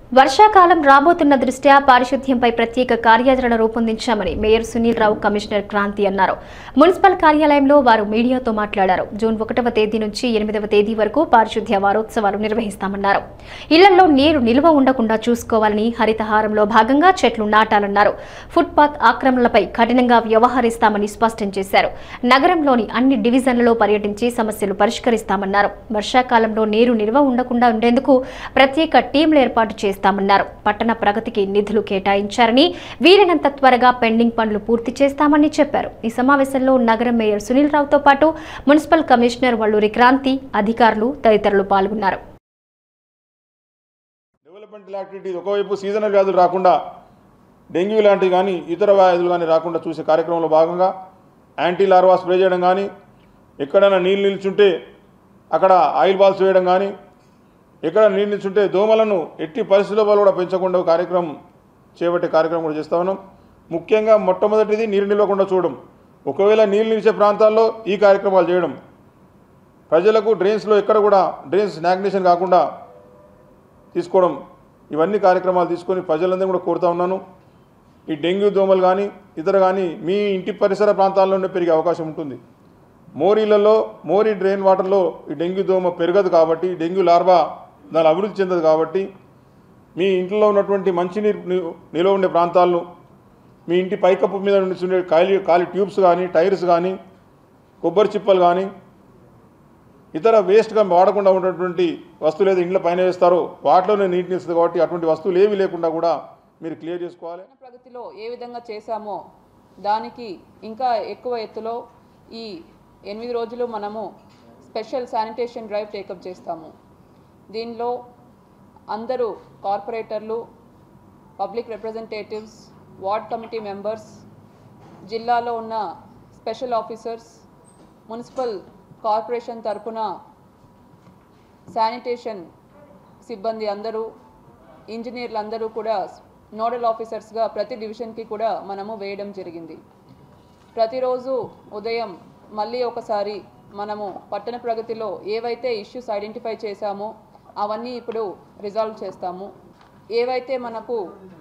వర్షాకాలం రాబోతున్న దృష్ట్యా పారిశుద్ధ్యంపై ప్రత్యేక కార్యాచరణ రూపొందించామని మేయర్ సునీల్ రావు కమిషనర్ క్రాంతి అన్నారు మున్సిపల్ కార్యాలయంలో వారు మీడియాతో మాట్లాడారు జూన్ ఒకటవ తేదీ నుంచి ఎనిమిదవ తేదీ వరకు పారిశుద్ధ్య వారోత్సవాలు నిర్వహిస్తామన్నారు ఇళ్లలో నీరు నిల్వ ఉండకుండా చూసుకోవాలని హరితహారంలో భాగంగా చెట్లు నాటాలన్నారు ఫుట్పాత్ ఆక్రమణలపై కఠినంగా వ్యవహరిస్తామని స్పష్టం చేశారు నగరంలోని అన్ని డివిజన్లలో పర్యటించి సమస్యలు పరిష్కరిస్తామన్నారు వర్షాకాలంలో నీరు నిల్వ ఉండకుండా ఉండేందుకు ప్రత్యేక టీంలు ఏర్పాటు చేస్తామన్నారు పట్టణ ప్రగతికి నిధులు కేటాయించారని వీలైనంత త్వరగా పెండింగ్ పనులు పూర్తి చేస్తామని చెప్పారు ఈ సమావేశంలో నగర మేయర్ సునీల్ రావుతో పాటు మున్సిపల్ కమిషనర్ వల్లూరి క్రాంతి అధికారులు తదితరులు పాల్గొన్నారు డెవలప్మెంటల్ యాక్టివిటీస్ ఒకవైపు సీజనల్ వ్యాధులు రాకుండా డెంగ్యూ లాంటివి కానీ ఇతర వ్యాధులు కానీ రాకుండా చూసే కార్యక్రమంలో భాగంగా యాంటీ లార్వా స్ప్రే చేయడం కానీ ఎక్కడైనా నీళ్ళు నిల్చుంటే అక్కడ ఆయిల్ బాల్స్ వేయడం కానీ ఎక్కడ నీళ్ళు నిల్చుంటే దోమలను ఎట్టి పరిస్థితుల్లో కూడా పెంచకుండా ఒక కార్యక్రమం చేపట్టే కార్యక్రమం కూడా చేస్తా ఉన్నాం ముఖ్యంగా మొట్టమొదటిది నీరు నిల్వకుండా చూడడం ఒకవేళ నీళ్ళు నిలిచే ప్రాంతాల్లో ఈ కార్యక్రమాలు చేయడం ప్రజలకు డ్రైన్స్లో ఎక్కడ కూడా డ్రైన్స్ నాగ్నేషన్ కాకుండా తీసుకోవడం ఇవన్నీ కార్యక్రమాలు తీసుకొని ప్రజలందరూ కూడా కోరుతా ఉన్నాను ఈ డెంగ్యూ దోమలు కానీ ఇతర కానీ మీ ఇంటి పరిసర ప్రాంతాల్లోనే పెరిగే అవకాశం ఉంటుంది మోరీలలో మోరీ డ్రైన్ వాటర్లో ఈ డెంగ్యూ దోమ పెరగదు కాబట్టి డెంగ్యూ లార్వా దాని అభివృద్ధి చెందదు కాబట్టి మీ ఇంట్లో ఉన్నటువంటి మంచినీరు ని- నిల్వ ఉండే ప్రాంతాలను మీ ఇంటి పైకప్పు మీద ఉండే ఖాళీ ఖాళీ ట్యూబ్స్ కానీ టైర్స్ కానీ కొబ్బరి చిప్పలు కానీ ఇతర వేస్ట్గా వాడకుండా ఉన్నటువంటి వస్తువులు ఏదో ఇంట్లో పైన వేస్తారో వాటిలోనే నీటి నిలుస్తుంది కాబట్టి అటువంటి వస్తువులు ఏమీ లేకుండా కూడా మీరు క్లియర్ చేసుకోవాలి పట్టణ ప్రగతిలో ఏ విధంగా చేశామో దానికి ఇంకా ఎక్కువ ఎత్తులో ఈ ఎనిమిది రోజులు మనము స్పెషల్ శానిటేషన్ డ్రైవ్ టేకప్ చేస్తాము దీనిలో అందరూ కార్పొరేటర్లు public representatives ward committee members జిల్లాలో ఉన్న స్పెషల్ ఆఫీసర్స్ మున్సిపల్ కార్పొరేషన్ తరపున శానిటేషన్ సిబ్బంది అందరూ ఇంజనీర్లు అందరూ కూడా నోడల్ ఆఫీసర్స్గా ప్రతి డివిజన్కి కూడా మనము వేయడం జరిగింది ప్రతిరోజు ఉదయం మళ్ళీ ఒకసారి మనము పట్టణ ప్రగతిలో ఏవైతే ఇష్యూస్ ఐడెంటిఫై చేశామో అవన్నీ ఇప్పుడు రిజాల్వ్ చేస్తాము ఏవైతే మనకు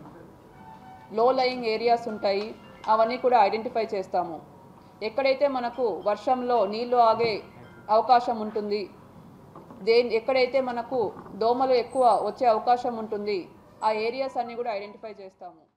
లో లయింగ్ ఏరియాస్ ఉంటాయి అవన్నీ కూడా ఐడెంటిఫై చేస్తాము ఎక్కడైతే మనకు వర్షంలో నీళ్లు ఆగే అవకాశం ఉంటుంది దే ఎక్కడైతే మనకు దోమలు ఎక్కువ వచ్చే అవకాశం ఉంటుంది ఆ ఏరియాస్ అన్నీ కూడా ఐడెంటిఫై చేస్తాము